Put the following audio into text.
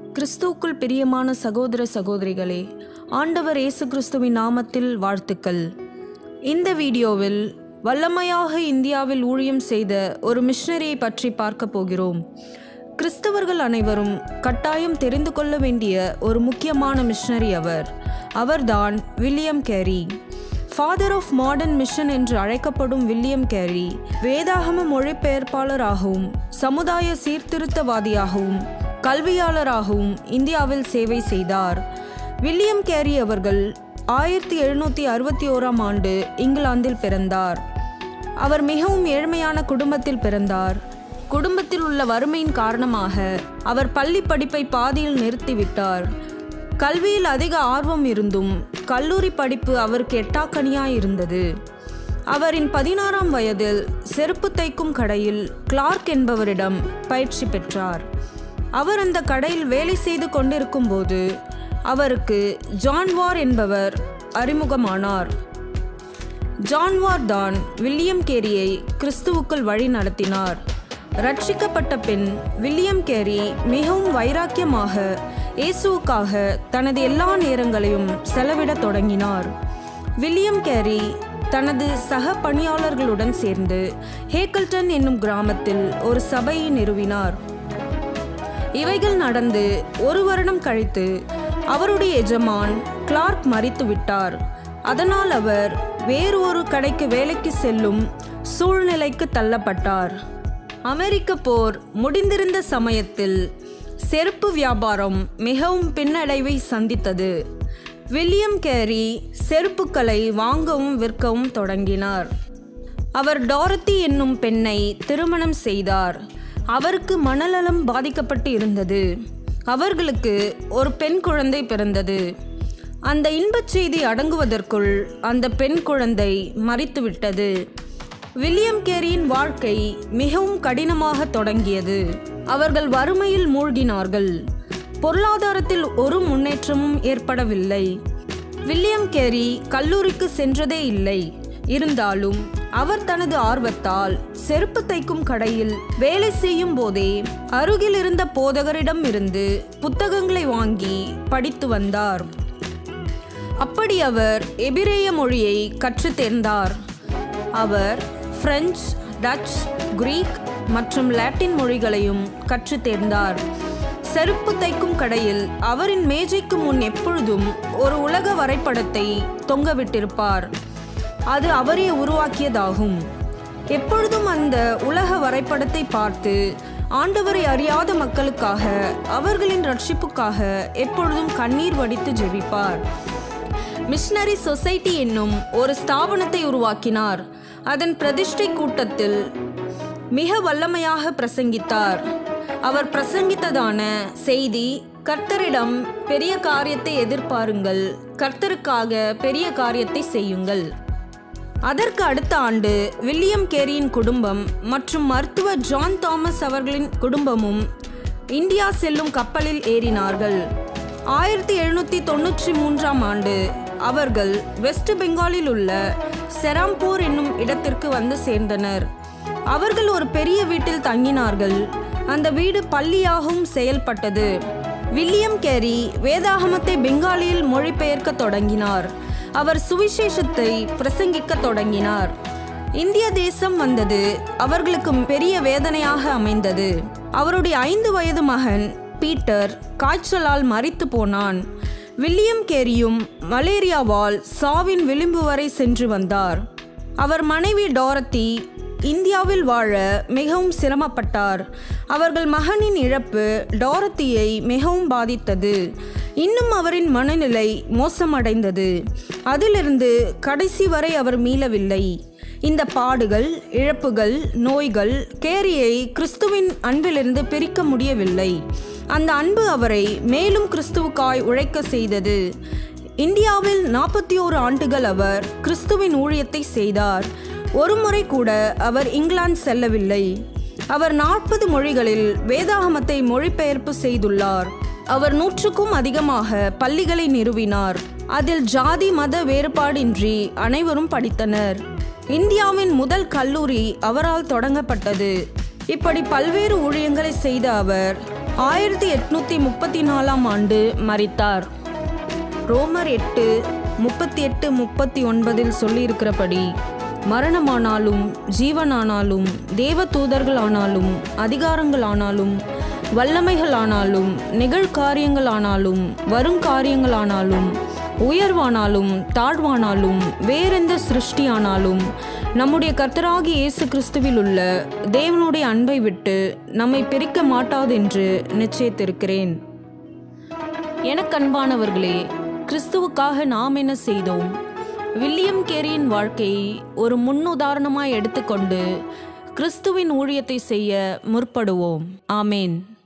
கிறிஸ்துவுக்குள் பிரியமான சகோதர சகோதரிகளே ஆண்டவர் இயேசு கிறிஸ்துவின் நாமத்தில் வாழ்த்துக்கள் இந்த வீடியோவில் வல்லமையாக இந்தியாவில் ஊழியம் செய்த ஒரு மிஷனரியை பற்றி பார்க்க போகிறோம் கிறிஸ்தவர்கள் அனைவரும் கட்டாயம் தெரிந்து கொள்ள வேண்டிய ஒரு முக்கியமான மிஷனரி அவர் அவர்தான் William Carey father of modern mission என்று அழைக்கப்படும் வில்லியம் கேரி வேதாகம மொழிபெயர்ப்பாளராகவும் சமுதாய சீர்திருத்தவாதியாகவும் கல்வியாளராகவும் இந்தியாவில் சேவை செய்தார் வில்லியம் கேரி அவர்கள் ஆயிரத்தி எழுநூற்றி அறுபத்தி ஓராம் ஆண்டு இங்கிலாந்தில் பிறந்தார் அவர் மிகவும் ஏழ்மையான குடும்பத்தில் பிறந்தார் குடும்பத்தில் உள்ள வறுமையின் காரணமாக அவர் பள்ளி படிப்பை பாதியில் நிறுத்திவிட்டார் கல்வியில் அதிக ஆர்வம் இருந்தும் கல்லூரி படிப்பு அவருக்கு எட்டாக்கனியாய் இருந்தது அவரின் பதினாறாம் வயதில் செருப்பு தைக்கும் கடையில் கிளார்க் என்பவரிடம் பயிற்சி பெற்றார் அவர் அந்த கடையில் வேலை செய்து கொண்டிருக்கும் போது அவருக்கு ஜான் வார் என்பவர் அறிமுகமானார் ஜான் வார் தான் வில்லியம் கேரியை கிறிஸ்துவுக்குள் வழி நடத்தினார் ரட்சிக்கப்பட்ட பின் வில்லியம் கேரி மிகவும் வைராக்கியமாக இயேசுவுக்காக தனது எல்லா நேரங்களையும் செலவிடத் தொடங்கினார் வில்லியம் கேரி தனது சக பணியாளர்களுடன் சேர்ந்து ஹேக்கல்டன் என்னும் கிராமத்தில் ஒரு சபையை நிறுவினார் இவைகள் நடந்து ஒரு வருடம் கழித்து அவருடைய எஜமான் கிளார்க் மறித்து விட்டார் அதனால் அவர் வேறு ஒரு கடைக்கு வேலைக்கு செல்லும் சூழ்நிலைக்கு தள்ளப்பட்டார் அமெரிக்க போர் முடிந்திருந்த சமயத்தில் செருப்பு வியாபாரம் மிகவும் பின்னடைவை சந்தித்தது வில்லியம் கேரி செருப்புக்களை வாங்கவும் விற்கவும் தொடங்கினார் அவர் டாரத்தி என்னும் பெண்ணை திருமணம் செய்தார் அவருக்கு மனநலம் பாதிக்கப்பட்டு இருந்தது அவர்களுக்கு ஒரு பெண் குழந்தை பிறந்தது அந்த இன்பச் செய்தி அடங்குவதற்குள் அந்த பெண் குழந்தை மறித்துவிட்டது வில்லியம் கேரியின் வாழ்க்கை மிகவும் கடினமாக தொடங்கியது அவர்கள் வறுமையில் மூழ்கினார்கள் பொருளாதாரத்தில் ஒரு முன்னேற்றமும் ஏற்படவில்லை வில்லியம் கேரி கல்லூரிக்கு சென்றதே இல்லை இருந்தாலும் அவர் தனது ஆர்வத்தால் செருப்பு தைக்கும் கடையில் வேலை செய்யும் போதே அருகில் இருந்த போதகரிடம் இருந்து புத்தகங்களை வாங்கி படித்து வந்தார் அப்படி அவர் எபிரேய மொழியை கற்றுத் தேர்ந்தார் அவர் பிரெஞ்சு டச் கிரீக் மற்றும் லாட்டின் மொழிகளையும் கற்றுத் தேர்ந்தார் செருப்பு தைக்கும் கடையில் அவரின் மேஜைக்கு முன் எப்பொழுதும் ஒரு உலக வரைபடத்தை தொங்கவிட்டிருப்பார் அது அவரே உருவாக்கியதாகும் எப்பொழுதும் அந்த உலக வரைபடத்தை பார்த்து ஆண்டவரை அறியாத மக்களுக்காக அவர்களின் ரட்சிப்புக்காக எப்பொழுதும் கண்ணீர் வடித்து ஜெபிப்பார் மிஷனரி சொசைட்டி என்னும் ஒரு ஸ்தாபனத்தை உருவாக்கினார் அதன் பிரதிஷ்டை கூட்டத்தில் மிக வல்லமையாக பிரசங்கித்தார் அவர் பிரசங்கித்ததான செய்தி கர்த்தரிடம் பெரிய காரியத்தை எதிர்பாருங்கள் கர்த்தருக்காக பெரிய காரியத்தை செய்யுங்கள் அதற்கு அடுத்த ஆண்டு வில்லியம் கேரியின் குடும்பம் மற்றும் மருத்துவர் ஜான் தாமஸ் அவர்களின் குடும்பமும் இந்தியா செல்லும் கப்பலில் ஏறினார்கள் ஆயிரத்தி எழுநூற்றி தொண்ணூற்றி மூன்றாம் ஆண்டு அவர்கள் வெஸ்ட் பெங்காலில் உள்ள செராம்பூர் என்னும் இடத்திற்கு வந்து சேர்ந்தனர் அவர்கள் ஒரு பெரிய வீட்டில் தங்கினார்கள் அந்த வீடு பள்ளியாகவும் செயல்பட்டது வில்லியம் கேரி வேதாகமத்தை பெங்காலியில் மொழிபெயர்க்க தொடங்கினார் அவர் சுவிசேஷத்தை பிரசங்கிக்க தொடங்கினார் இந்திய தேசம் வந்தது அவர்களுக்கு பெரிய வேதனையாக அமைந்தது அவருடைய ஐந்து வயது மகன் பீட்டர் காய்ச்சலால் மறித்து போனான் வில்லியம் கேரியும் மலேரியாவால் சாவின் விளிம்பு வரை சென்று வந்தார் அவர் மனைவி டாரத்தி இந்தியாவில் வாழ மிகவும் சிரமப்பட்டார் அவர்கள் மகனின் இழப்பு டாரத்தியை மிகவும் பாதித்தது இன்னும் அவரின் மனநிலை மோசமடைந்தது அதிலிருந்து கடைசி வரை அவர் மீளவில்லை இந்த பாடுகள் இழப்புகள் நோய்கள் கேரியை கிறிஸ்துவின் அன்பிலிருந்து பிரிக்க முடியவில்லை அந்த அன்பு அவரை மேலும் கிறிஸ்துவுக்காய் உழைக்க செய்தது இந்தியாவில் நாற்பத்தி ஓரு ஆண்டுகள் அவர் கிறிஸ்துவின் ஊழியத்தை செய்தார் ஒரு முறை கூட அவர் இங்கிலாந்து செல்லவில்லை அவர் நாற்பது மொழிகளில் வேதாகமத்தை மொழிபெயர்ப்பு செய்துள்ளார் அவர் நூற்றுக்கும் அதிகமாக பள்ளிகளை நிறுவினார் அதில் ஜாதி மத வேறுபாடின்றி அனைவரும் படித்தனர் இந்தியாவின் முதல் கல்லூரி அவரால் தொடங்கப்பட்டது இப்படி பல்வேறு ஊழியங்களை செய்த அவர் ஆயிரத்தி எட்நூற்றி முப்பத்தி நாலாம் ஆண்டு மரித்தார் ரோமர் எட்டு முப்பத்தி எட்டு முப்பத்தி ஒன்பதில் சொல்லியிருக்கிறபடி மரணமானாலும் ஜீவனானாலும் தேவ தூதர்களானாலும் அதிகாரங்களானாலும் வல்லமைகளானாலும் நிகழ்காரியங்களானாலும் வருங்காரியங்களானாலும் உயர்வானாலும் தாழ்வானாலும் வேறெந்த சிருஷ்டியானாலும் நம்முடைய கர்த்தராகி இயேசு கிறிஸ்துவில் உள்ள தேவனுடைய அன்பை விட்டு நம்மை பிரிக்க மாட்டாதென்று நிச்சயித்திருக்கிறேன் எனக்கன்பானவர்களே கிறிஸ்துவுக்காக நாம் என்ன செய்தோம் வில்லியம் கேரியின் வாழ்க்கையை ஒரு முன்னுதாரணமாய் எடுத்துக்கொண்டு கிறிஸ்துவின் ஊழியத்தை செய்ய முற்படுவோம் ஆமேன்